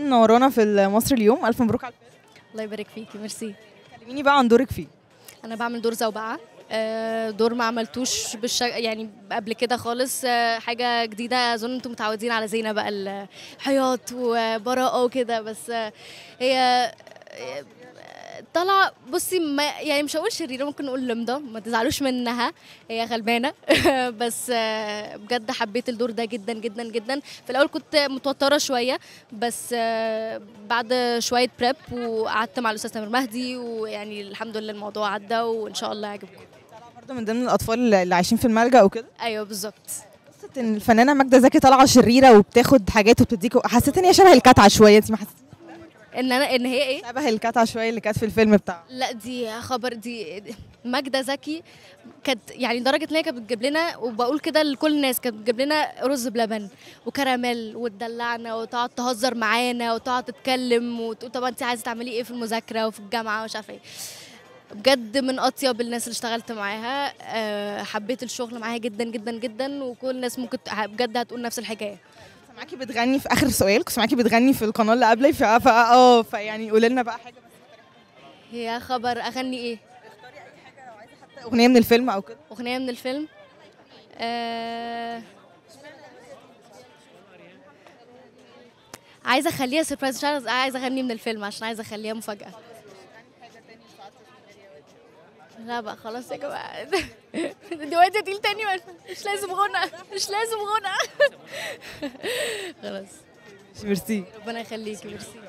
منورانا في مصر اليوم الف مبروك على الفيلم الله يبارك فيكي ميرسي كلميني بقى عن دورك فيه انا بعمل دور زوبعه آه، دور ما عملتوش بالش... يعني قبل كده خالص آه، حاجه جديده اظن انتم متعودين على زينه بقى الحياط وبراءه وكده بس آه، هي آه، طالعه بصي ما يعني مش هقول شريره ممكن نقول لمضه ما تزعلوش منها هي غلبانه بس آه، بجد حبيت الدور ده جدا جدا جدا في الاول كنت متوتره شويه بس آه، بعد شويه بريب وقعدت مع الاستاذ تامر مهدي ويعني الحمد لله الموضوع عدى وان شاء الله يعجبكم برضه من ضمن الاطفال اللي عايشين في الملجأ وكده ايوه بالظبط قصه ان الفنانه ماجده زكي طالعه شريره وبتاخد حاجات وبتديك حسيت ان هي شبه الكتعه شويه انت ما حسيتيش ان انا ان هي ايه شبه الكتعه شويه اللي كانت في الفيلم بتاعها لا دي خبر دي ماجدة زكي كانت يعني لدرجة ان هي كانت بتجيب لنا وبقول كده لكل الناس كانت بتجيب لنا رز بلبن وكراميل وتدلعنا وتقعد تهزر معانا وتقعد تتكلم وتقول طب انت عايزة تعملي ايه في المذاكرة وفي الجامعة ومش عارفة ايه بجد من اطيب الناس اللي اشتغلت معاها أه حبيت الشغل معاها جدا جدا جدا وكل الناس ممكن ت- بجد هتقول نفس الحكايه سامعاكي بتغني في اخر سؤال كنت سامعاكي بتغني في القناه اللي قبلي فا فا- اه فيعني قولي لنا بقى حاجه هي خبر اغني ايه اغنيه من الفيلم او كده اغنيه من الفيلم آه عايزه اخليها سربرايز مش عايزه عايزه اغني من الفيلم عشان عايزه اخليها مفاجاه لا بقى خلاص يا جماعه دلوقتي تقيل تاني ولا- مش لازم غنى مش لازم غنى خلاص ميرسي ربنا يخليكي ميرسي